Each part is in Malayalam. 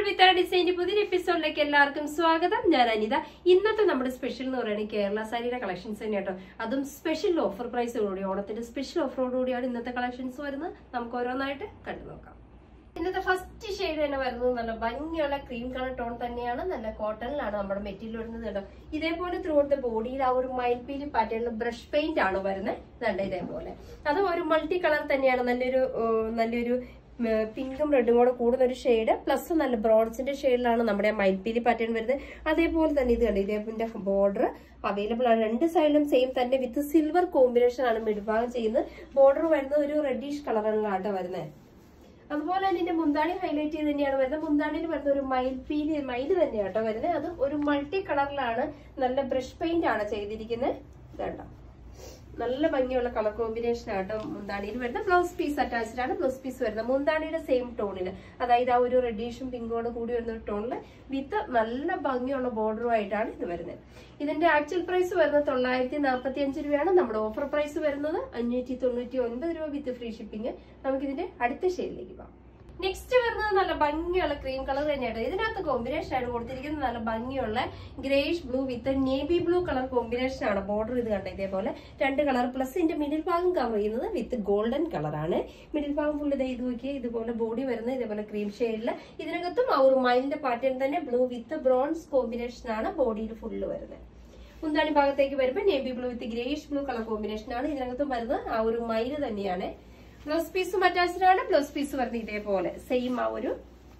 വിത്ത ഡിസൈൻ്റെ പുതിയൊരു എപ്പിസോഡിലേക്ക് എല്ലാവർക്കും സ്വാഗതം ഞാൻ അനിത ഇന്നത്തെ നമ്മുടെ സ്പെഷ്യൽ എന്ന് പറയുന്നത് കേരള സാരിയുടെ കളക്ഷൻസ് തന്നെ കേട്ടോ അതും സ്പെഷ്യൽ ഓഫർ പ്രൈസോടുകൂടി ഓണത്തിന്റെ സ്പെഷ്യൽ ഓഫറോടുകൂടിയാണ് ഇന്നത്തെ കളക്ഷൻസ് വരുന്നത് നമുക്ക് ഓരോന്നായിട്ട് കണ്ടു നോക്കാം ഇന്നത്തെ ഫസ്റ്റ് ഷെയ്ഡ് തന്നെ വരുന്നത് നല്ല ഭംഗിയുള്ള ക്രീം കളർ ടോൺ തന്നെയാണ് നല്ല കോട്ടണിലാണ് നമ്മുടെ മെറ്റീരിയൽ വരുന്നത് കേട്ടോ ഇതേപോലെ ത്രൂ ഔട്ട് ബോഡിയിൽ ആ ഒരു മയിൽപ്പീലി പാറ്റേണിൽ ബ്രഷ് പെയിന്റ് ആണ് വരുന്നത് ഇതുണ്ട് ഇതേപോലെ അത് ഒരു മൾട്ടി കളർ തന്നെയാണ് നല്ലൊരു ഏഹ്, നല്ലൊരു പിങ്കും റെഡും കൂടെ കൂടുന്ന ഒരു ഷെയ്ഡ് പ്ലസ് നല്ല ബ്രോൺസിന്റെ ഷെയ്ഡിലാണ് നമ്മുടെ മയിൽപ്പീലി പാറ്റേൺ വരുന്നത് അതേപോലെ തന്നെ ഇത് കണ്ട് ഇതേപോലെ ബോർഡർ അവൈലബിൾ ആണ് രണ്ട് സൈഡിലും സെയിം തന്നെ വിത്ത് സിൽവർ കോമ്പിനേഷൻ ആണ് മിഡ്ഭാഗം ചെയ്യുന്നത് ബോർഡർ വരുന്നത് ഒരു റെഡിഷ് കളറിലാണ് വരുന്നത് അതുപോലെ തന്നെ ഇതിന്റെ മുന്താണി ഹൈലൈറ്റ് ചെയ്ത് തന്നെയാണ് വരുന്നത് മുന്താണിയിൽ വരുന്ന ഒരു മയിൽപ്പീലി മയിൽ തന്നെയാണ് കേട്ടോ വരുന്നത് അത് ഒരു മൾട്ടി കളറിലാണ് നല്ല ബ്രഷ് പെയിന്റ് ആണ് ചെയ്തിരിക്കുന്നത് ഇതുണ്ടോ നല്ല ഭംഗിയുള്ള കളർ കോമ്പിനേഷൻ ആട്ടോ മുന്താണിയിൽ വരുന്ന ബ്ലൗസ് പീസ് അറ്റാച്ച്ഡ് ആണ് ബ്ലൗസ് പീസ് വരുന്നത് മുന്താണിയുടെ സെയിം ടോണിൽ അതായത് ആ ഒരു റെഡീഷും പിങ്കോട് കൂടി വരുന്ന ഒരു ടോണിൽ വിത്ത് നല്ല ഭംഗിയുള്ള ബോർഡറുമായിട്ടാണ് ഇത് വരുന്നത് ഇതിന്റെ ആക്ച്വൽ പ്രൈസ് വരുന്നത് തൊള്ളായിരത്തി നാൽപ്പത്തി അഞ്ച് രൂപയാണ് നമ്മുടെ ഓഫർ പ്രൈസ് വരുന്നത് അഞ്ഞൂറ്റി തൊണ്ണൂറ്റി ഒൻപത് രൂപ വിത്ത് ഫ്രീ ഷിപ്പിംഗ് നമുക്ക് ഇതിന്റെ അടുത്ത ഷെയ്ഡിലേക്ക് പോകാം നെക്സ്റ്റ് വരുന്നത് നല്ല ഭംഗിയുള്ള ക്രീം കളർ തന്നെയാണ് ഇതിനകത്ത് കോമ്പിനേഷൻ ആണ് കൊടുത്തിരിക്കുന്നത് നല്ല ഭംഗിയുള്ള greyish blue with navy blue colour combination ആണ് ബോർഡർ ഇത് കണ്ട ഇതേപോലെ രണ്ട് കളർ പ്ലസ് ഇതിന്റെ മിഡിൽ ഭാഗം കവർ ചെയ്യുന്നത് വിത്ത് ഗോൾഡൻ കളറാണ് മിഡിൽ ഭാഗം ഫുള്ള് ഇത് നോക്കി ഇതുപോലെ ബോഡി വരുന്നത് ഇതേപോലെ ക്രീം ഷെയ്ഡിൽ ഇതിനകത്തും ആ ഒരു മൈലിന്റെ പാറ്റേൺ തന്നെ ബ്ലൂ വിത്ത് ബ്രോൺസ് കോമ്പിനേഷൻ ആണ് ബോഡിയിൽ ഫുള്ള് വരുന്നത് മുന്താണി ഭാഗത്തേക്ക് വരുമ്പോൾ navy blue with greyish blue colour combination ആണ് ഇതിനകത്തും വരുന്നത് ആ ഒരു മയില് തന്നെയാണ് ബ്ലൗസ് പീസും അറ്റാച്ച്ഡ് ആണ് ബ്ലൗസ് പീസ് വരുന്നത് ഇതേപോലെ സെയിം ആ ഒരു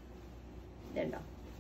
ഇതുണ്ടോ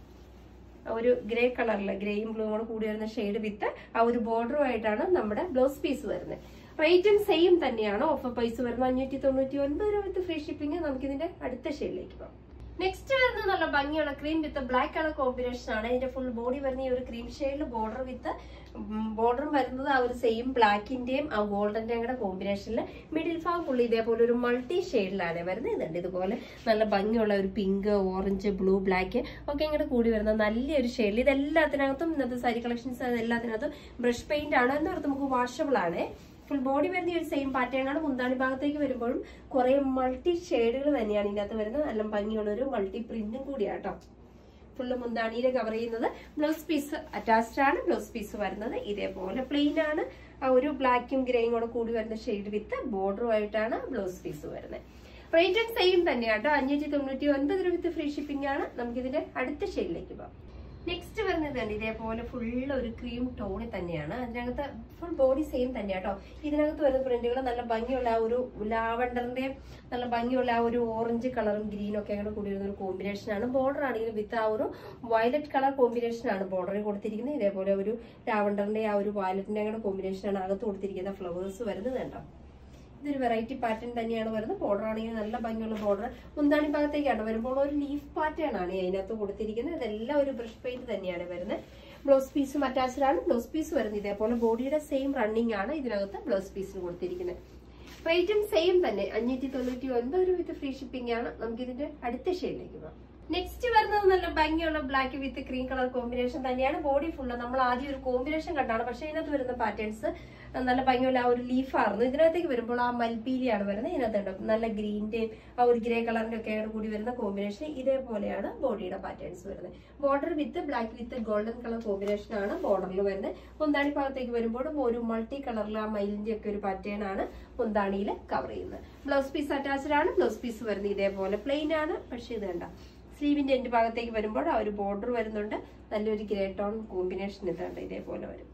ആ ഒരു ഗ്രേ കളറില് ഗ്രേയും ബ്ലൂവും കൂടെ കൂടി വരുന്ന ഷെയ്ഡ് വിത്ത് ആ ഒരു ബോർഡറുമായിട്ടാണ് നമ്മുടെ ബ്ലൗസ് പീസ് വരുന്നത് റേറ്റും സെയിം തന്നെയാണ് ഓഫർ പ്രൈസ് വരുന്നത് അഞ്ഞൂറ്റി തൊണ്ണൂറ്റി ഒൻപത് രൂപ വിത്ത് ഫ്രീ ഷിപ്പിംഗ് നമുക്ക് ഇതിന്റെ അടുത്ത ഷെയ്ഡിലേക്ക് പോകാം നെക്സ്റ്റ് വരുന്നത് നല്ല ഭംഗിയുള്ള cream with black colour combination ആണ് ഇതിന്റെ ഫുൾ ബോഡി വരുന്ന ഈ ഒരു ക്രീം ഷെയ്ഡിൽ ബോർഡർ വിത്ത് ബോർഡർ വരുന്നത് ആ ഒരു സെയിം ബ്ലാക്കിന്റെയും ആ ഗോൾഡന്റെയും കൂടെ കോമ്പിനേഷനിൽ മിഡിൽ ഭാഗം ഫുള്ളി ഇതേപോലെ ഒരു മൾട്ടി ഷെയ്ഡിലാണ് വരുന്നത് ഇതുണ്ട് ഇതുപോലെ നല്ല ഭംഗിയുള്ള ഒരു പിങ്ക് ഓറഞ്ച് ബ്ലൂ ബ്ലാക്ക് ഒക്കെ ഇങ്ങോട്ട് കൂടി വരുന്ന നല്ലൊരു ഷെയ്ഡിൽ ഇതെല്ലാത്തിനകത്തും ഇന്നത്തെ സാരി കളക്ഷൻസ് എല്ലാത്തിനകത്തും ബ്രഷ് പെയിന്റ് ആണ് എന്നോർത്ത് നമുക്ക് വാഷബിൾ ആണ് ഫുൾ ബോഡി വരുന്ന ഈ ഒരു സെയിം പാറ്റേൺ ആണ് മുന്താണി ഭാഗത്തേക്ക് വരുമ്പോഴും കുറെ മൾട്ടി ഷെയ്ഡുകൾ തന്നെയാണ് ഇതിനകത്ത് വരുന്നത് നല്ല ഭംഗിയുള്ള ഒരു മൾട്ടി പ്രിന്റും കൂടിയാട്ടോ ഫുള്ള് മുന്താണിയിൽ കവർ ചെയ്യുന്നത് ബ്ലൗസ് പീസ് അറ്റാച്ച്ഡ് ആണ് ബ്ലൗസ് പീസ് വരുന്നത് ഇതേപോലെ പ്ലെയിൻ ആണ് ആ ഒരു ബ്ലാക്കും ഗ്രേയും കൂടെ കൂടി വരുന്ന ഷെയ്ഡ് വിത്ത് ബോർഡറുമായിട്ടാണ് ബ്ലൗസ് പീസ് വരുന്നത് റേറ്റും സെയിം തന്നെയാട്ടോ അഞ്ഞൂറ്റി തൊണ്ണൂറ്റി ഒൻപത് രൂപ വിത്ത് ഫ്രീ ഷിപ്പിംഗ് ആണ് നമുക്കിതിന്റെ അടുത്ത ഷെയ്ഡിലേക്ക് പോകാം നെക്സ്റ്റ് വരുന്നത് കണ്ട് ഇതേപോലെ ഫുള്ള് ഒരു ക്രീം ടോണിൽ തന്നെയാണ് അതിനകത്ത് ഫുൾ ബോഡി സെയിം തന്നെയാട്ടോ ഇതിനകത്ത് വരുന്ന പ്രിന്റുകൾ നല്ല ഭംഗിയുള്ള ആ ഒരു ലാവണ്ടറിന്റെ നല്ല ഭംഗിയുള്ള ആ ഒരു ഓറഞ്ച് കളറും ഗ്രീനും ഒക്കെ അങ്ങനെ കൂടി വരുന്ന ഒരു കോമ്പിനേഷൻ ആണ് ബോർഡർ ആണെങ്കിലും വിത്ത് ആ ഒരു വയലറ്റ് കളർ കോമ്പിനേഷൻ ആണ് ബോർഡറിൽ കൊടുത്തിരിക്കുന്നത് ഇതേപോലെ ഒരു ലാവണ്ടറിന്റെ ആ ഒരു വയലറ്റിന്റെ അങ്ങനെ കോമ്പിനേഷൻ ആണ് അകത്ത് കൊടുത്തിരിക്കുന്ന ഫ്ലവേഴ്സ് വരുന്നത് കണ്ടോ ഇതൊരു വെറൈറ്റി പാറ്റേൺ തന്നെയാണ് വരുന്നത് ബോർഡർ ആണെങ്കിൽ നല്ല ഭംഗിയുള്ള ബോർഡർ മുന്താണി ഭാഗത്തേക്കാണ് വരുമ്പോൾ ഒരു ലീഫ് പാറ്റേൺ ആണ് അതിനകത്ത് കൊടുത്തിരിക്കുന്നത് ഇതെല്ലാം ഒരു ബ്രഷ് പെയിന്റ് തന്നെയാണ് വരുന്നത് ബ്ലൗസ് പീസും അറ്റാച്ച്ഡ് ആണ് ബ്ലൗസ് പീസ് വരുന്നത് ഇതേപോലെ ബോഡിയുടെ സെയിം റണ്ണിങ് ആണ് ഇതിനകത്ത് ബ്ലൗസ് പീസിന് കൊടുത്തിരിക്കുന്നത് റേറ്റും സെയിം തന്നെ അഞ്ഞൂറ്റി തൊണ്ണൂറ്റി ഒൻപത് രൂപ വിത്ത് ഫ്രീ ഷിപ്പിംഗ് ആണ് നമുക്ക് ഇതിന്റെ അടുത്ത ഷെയ്ഡിലേക്ക് പോകാം നെക്സ്റ്റ് വരുന്നത് നല്ല ഭംഗിയുള്ള black with cream colour combination തന്നെയാണ് ബോഡി ഫുള്ള് നമ്മൾ ആദ്യം ഒരു കോമ്പിനേഷൻ കണ്ടാണ് പക്ഷേ ഇതിനകത്ത് വരുന്ന പാറ്റേൺസ് നല്ല ഭംഗിയുള്ള ആ ഒരു ലീഫായിരുന്നു ഇതിനകത്തേക്ക് വരുമ്പോൾ ആ മൽപ്പീലിയാണ് വരുന്നത് ഇതിനകത്ത് ഉണ്ട് നല്ല ഗ്രീന്റെയും ആ ഒരു ഗ്രേ കളറിന്റെ ഒക്കെ കൂടി വരുന്ന കോമ്പിനേഷൻ ഇതേപോലെയാണ് ബോഡിയുടെ പാറ്റേൺസ് വരുന്നത് border with black with golden colour combination ആണ് ബോർഡറിൽ വരുന്നത് മുന്താണി ഭാഗത്തേക്ക് വരുമ്പോഴും ഒരു മൾട്ടി കളറിൽ ആ മയിലിന്റെ ഒക്കെ ഒരു പാറ്റേൺ ആണ് മുന്താണിയിൽ കവർ ചെയ്യുന്നത് ബ്ലൗസ് പീസ് അറ്റാച്ച്ഡ് ആണ് ബ്ലൗസ് പീസ് വരുന്നത് ഇതേപോലെ പ്ലെയിൻ ആണ് പക്ഷേ ഇത് കണ്ട സ്ലീവിന്റെ എൻഡ് ഭാഗത്തേക്ക് വരുമ്പോൾ ആ ഒരു ബോർഡർ വരുന്നുണ്ട് നല്ലൊരു ഗ്രേ ടോൺ കോമ്പിനേഷൻ ഇതുണ്ട് ഇതേപോലെ വരും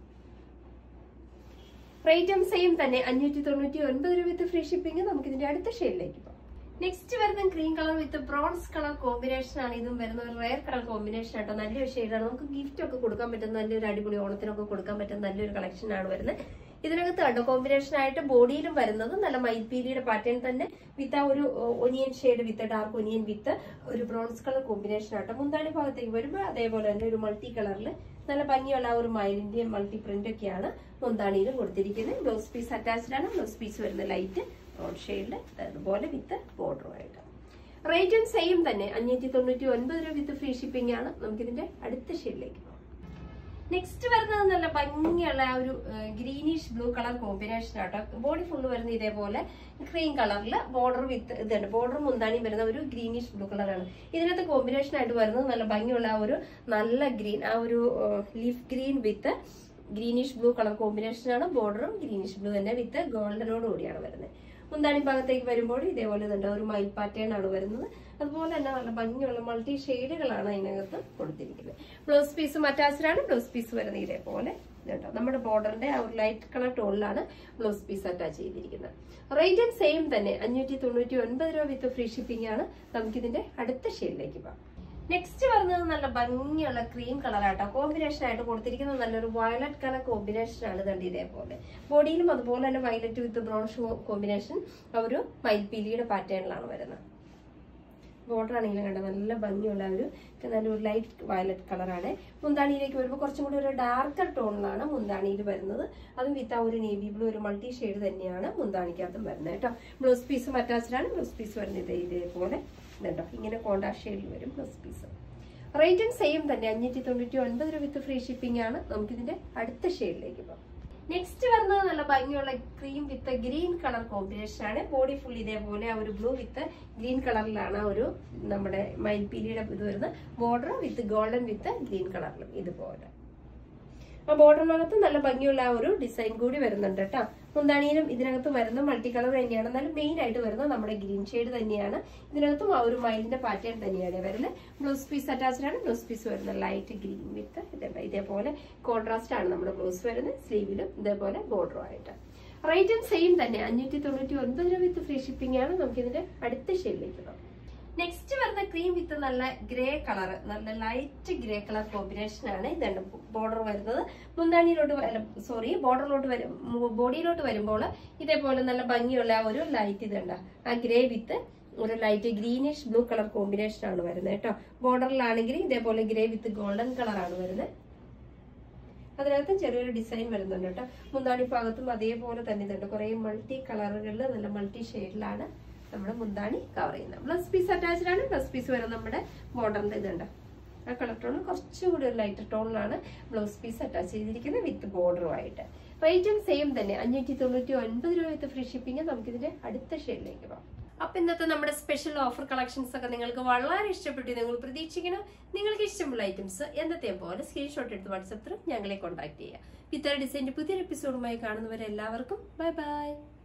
റേറ്റും സെയിം തന്നെ അഞ്ഞൂറ്റി തൊണ്ണൂറ്റി ഒൻപത് രൂപ വിത്ത് ഫ്രീ ഷിപ്പിംഗ് നമുക്ക് ഇതിന്റെ അടുത്ത ഷെയ്ഡിലേക്ക് പോകാം നെക്സ്റ്റ് വരുന്ന cream colour with bronze colour combination ആണ് ഇതും വരുന്ന ഒരു റയർ കളർ കോമ്പിനേഷൻ ആട്ടോ നല്ലൊരു ഷെയ്ഡാണ് നമുക്ക് ഗിഫ്റ്റ് ഒക്കെ കൊടുക്കാൻ പറ്റുന്ന നല്ലൊരു അടിപൊളി ഓണത്തിനൊക്കെ കൊടുക്കാൻ പറ്റുന്ന നല്ലൊരു കളക്ഷൻ ആണ് വരുന്നത് ഇതിനകത്ത് കണ്ടോ കോമ്പിനേഷൻ ആയിട്ട് ബോഡിയിലും വരുന്നത് നല്ല മൈൽപീലിയുടെ പാറ്റേൺ തന്നെ വിത്ത് ആ ഒരു onion shade with dark onion with ഒരു ബ്രോൺസ് കളർ കോമ്പിനേഷൻ ആട്ടോ മുന്താണി ഭാഗത്തേക്ക് വരുമ്പോൾ അതേപോലെ തന്നെ ഒരു മൾട്ടി കളറിൽ നല്ല ഭംഗിയുള്ള ആ ഒരു മയിലിന്റെയും മൾട്ടി പ്രിന്റ് ഒക്കെയാണ് മുന്താണിയിലും കൊടുത്തിരിക്കുന്നത് ബ്ലൗസ് പീസ് അറ്റാച്ച്ഡ് ആണ് ബ്ലൗസ് പീസ് വരുന്ന ലൈറ്റ് ബ്രൗൺ ഷെയ്ഡിൽ അതുപോലെ വിത്ത് ബോർഡറുമായിട്ട് റേറ്റും സെയിം തന്നെ അഞ്ഞൂറ്റി തൊണ്ണൂറ്റി ഒൻപത് രൂപ വിത്ത് ഫ്രീ ഷിപ്പിംഗ് ആണ് നമുക്കിതിന്റെ അടുത്ത ഷെയ്ഡിലേക്ക് പോകാം നെക്സ്റ്റ് വരുന്നത് നല്ല ഭംഗിയുള്ള ആ ഒരു ഗ്രീനിഷ് ബ്ലൂ കളർ കോമ്പിനേഷൻ ആട്ടോ ബോഡി ഫുള്ള് വരുന്നത് ഇതേപോലെ ക്രീം കളറിൽ ബോർഡർ വിത്ത് ഇതുണ്ട് ബോർഡർ മുന്താണിയും വരുന്ന ഒരു ഗ്രീനിഷ് ബ്ലൂ കളറാണ് ഇതിനകത്ത് കോമ്പിനേഷൻ ആയിട്ട് വരുന്നത് നല്ല ഭംഗിയുള്ള ആ ഒരു നല്ല ഗ്രീൻ ആ ഒരു leaf green with greenish blue colour കോമ്പിനേഷനാണ് ബോർഡറും ഗ്രീനിഷ് ബ്ലൂ തന്നെ വിത്ത് ഗോൾഡനോട് കൂടിയാണ് വരുന്നത് മുന്താണി ഭാഗത്തേക്ക് വരുമ്പോൾ ഇതേപോലെ ഇതുണ്ട് ഒരു മൈൽ പാറ്റേൺ ആണ് വരുന്നത് അതുപോലെ തന്നെ നല്ല ഭംഗിയുള്ള മൾട്ടി ഷെയ്ഡുകളാണ് അതിനകത്ത് കൊടുത്തിരിക്കുന്നത് ബ്ലൗസ് പീസും അറ്റാച്ച്ഡ് ആണ് ബ്ലൗസ് പീസ് വരുന്നത് ഇതേപോലെ ഇതുണ്ടോ നമ്മുടെ ബോർഡറിന്റെ ആ ഒരു ലൈറ്റ് കളർ ടോണിലാണ് ബ്ലൗസ് പീസ് അറ്റാച്ച് ചെയ്തിരിക്കുന്നത് റേറ്റ് ആൻഡ് സെയിം തന്നെ അഞ്ഞൂറ്റി തൊണ്ണൂറ്റി ഒൻപത് രൂപ വിത്ത് ഫ്രീ ഷിപ്പിംഗ് ആണ് നമുക്കിതിന്റെ അടുത്ത ഷെയ്ഡിലേക്ക് പോകാം നെക്സ്റ്റ് വരുന്നത് നല്ല ഭംഗിയുള്ള ക്രീം കളറാട്ടോ കോമ്പിനേഷൻ ആയിട്ട് കൊടുത്തിരിക്കുന്നത് നല്ലൊരു വയലറ്റ് കളർ കോമ്പിനേഷൻ ആണ് കണ്ട് ഇതേപോലെ ബോഡിയിലും അതുപോലെ തന്നെ വയലറ്റ് വിത്ത് ബ്രൗൺ കോമ്പിനേഷൻ ഒരു മയിൽപീലിയുടെ പാറ്റേണിലാണ് വരുന്നത് ബോർഡർ ആണെങ്കിലും കണ്ട നല്ല ഭംഗിയുള്ള ഒരു നല്ലൊരു ലൈറ്റ് വയലറ്റ് കളറാണ് മുന്താണിയിലേക്ക് വരുമ്പോൾ കുറച്ചും കൂടി ഒരു ഡാർക്കർ ടോണിലാണ് മുന്താണിയിൽ വരുന്നത് അതും വിത്ത് ആ ഒരു നേവി ബ്ലൂ ഒരു മൾട്ടി ഷെയ്ഡ് തന്നെയാണ് മുന്താണിക്കകത്തും വരുന്നത് കേട്ടോ ബ്ലൗസ് പീസും അറ്റാച്ച്ഡ് ആണ് ബ്ലൗസ് പീസ് വരുന്നത് ഇതേപോലെ ഇതുണ്ടോ ഇങ്ങനെ കോണ്ടാക്ട് ഷെയ്ഡിൽ വരും ബ്ലൗസ് പീസ് റേറ്റും സെയിം തന്നെ അഞ്ഞൂറ്റി തൊണ്ണൂറ്റി ഒൻപത് രൂപ വിത്ത് ഫ്രീ ഷിപ്പിംഗ് ആണ് നമുക്കിതിന്റെ അടുത്ത ഷെയ്ഡിലേക്ക് പോകാം നെക്സ്റ്റ് വരുന്നത് നല്ല ഭംഗിയുള്ള cream with green colour combination ആണ് ബോഡി ഫുൾ ഇതേപോലെ ആ ഒരു ബ്ലൂ വിത്ത് ഗ്രീൻ കളറിലാണ് ആ ഒരു നമ്മുടെ മയിൽപീലിയുടെ ഇത് വരുന്നത് border with golden with green കളറിലും ഇതുപോലെ ആ ബോർഡറിനകത്ത് നല്ല ഭംഗിയുള്ള ആ ഒരു ഡിസൈൻ കൂടി വരുന്നുണ്ട് കേട്ടോ മുന്താണിയിലും ഇതിനകത്ത് വരുന്ന മൾട്ടി കളർ തന്നെയാണ് എന്നാലും മെയിൻ ആയിട്ട് വരുന്നത് നമ്മുടെ ഗ്രീൻ ഷെയ്ഡ് തന്നെയാണ് ഇതിനകത്തും ആ ഒരു മയിലിന്റെ പാറ്റേൺ തന്നെയാണ് വരുന്നത് ബ്ലൗസ് പീസ് അറ്റാച്ച്ഡ് ആണ് ബ്ലൗസ് പീസ് വരുന്നത് ലൈറ്റ് ഗ്രീൻ വിത്ത് ഇതേപോലെ ഇതേപോലെ കോൺട്രാസ്റ്റ് ആണ് നമ്മുടെ ബ്ലൗസ് വരുന്നത് സ്ലീവിലും ഇതേപോലെ ബോർഡറും ആയിട്ട് റേറ്റും സെയിം തന്നെ അഞ്ഞൂറ്റി തൊണ്ണൂറ്റി ഒൻപത് രൂപ വിത്ത് ഫ്രീ ഷിപ്പിംഗ് ആണ് നമുക്കിതിന്റെ അടുത്ത ഷെയ്ഡിലേക്ക് പോകാം നെക്സ്റ്റ് വരുന്ന ക്രീം വിത്ത് നല്ല ഗ്രേ കളർ നല്ല ലൈറ്റ് ഗ്രേ കളർ കോമ്പിനേഷൻ ആണ് ഇതുണ്ട് ബോർഡർ വരുന്നത് മുന്താണിയിലോട്ട് സോറി ബോർഡറിലോട്ട് വരും ബോഡിയിലോട്ട് വരുമ്പോൾ ഇതേപോലെ നല്ല ഭംഗിയുള്ള ആ ഒരു ലൈറ്റ് ഇതുണ്ട് ആ ഗ്രേ വിത്ത് ഒരു light greenish blue colour combination ആണ് വരുന്നത് കേട്ടോ ബോർഡറിലാണെങ്കിൽ ഇതേപോലെ ഗ്രേ വിത്ത് ഗോൾഡൻ കളർ ആണ് വരുന്നത് അതിനകത്ത് ചെറിയൊരു ഡിസൈൻ വരുന്നുണ്ട് കേട്ടോ മുന്താണി ഭാഗത്തും അതേപോലെ തന്നെ ഇതുണ്ട് കുറെ മൾട്ടി കളറുകളിൽ നല്ല മൾട്ടി ഷെയ്ഡിലാണ് നമ്മുടെ മുന്താണി കവർ ചെയ്യുന്നത് ബ്ലസ് പീസ് അറ്റാച്ച്ഡ് ആണ് ബ്ലസ് പീസ് വരും നമ്മുടെ ബോർഡറിന്റെ ഇതുണ്ട് ആ കളർ ടോൺ കുറച്ചും കൂടി ഒരു ലൈറ്റർ ടോണിലാണ് ബ്ലൗസ് പീസ് അറ്റാച്ച് ചെയ്തിരിക്കുന്നത് വിത്ത് ബോർഡറുമായിട്ട് റേറ്റും സെയിം തന്നെ അഞ്ഞൂറ്റി തൊണ്ണൂറ്റി ഒൻപത് രൂപ വിത്ത് ഫ്രീ ഷിപ്പിംഗ് നമുക്കിതിന്റെ അടുത്ത ഷെയ്ഡിലേക്ക് പോകാം അപ്പൊ ഇന്നത്തെ നമ്മുടെ സ്പെഷ്യൽ ഓഫർ കളക്ഷൻസ് ഒക്കെ നിങ്ങൾക്ക് വളരെ ഇഷ്ടപ്പെട്ടു നിങ്ങൾ പ്രതീക്ഷിക്കണം നിങ്ങൾക്ക് ഇഷ്ടമുള്ള ഐറ്റംസ് എന്നത്തെ പോലെ സ്ക്രീൻഷോട്ട് എടുത്ത് വാട്സപ്പ് ത്രൂ ഞങ്ങളെ കോൺടാക്ട് ചെയ്യുക ഇത്തരം ഡിസൈൻ്റെ പുതിയൊരു എപ്പിസോഡുമായി കാണുന്നവരെ എല്ലാവർക്കും ബൈ ബൈ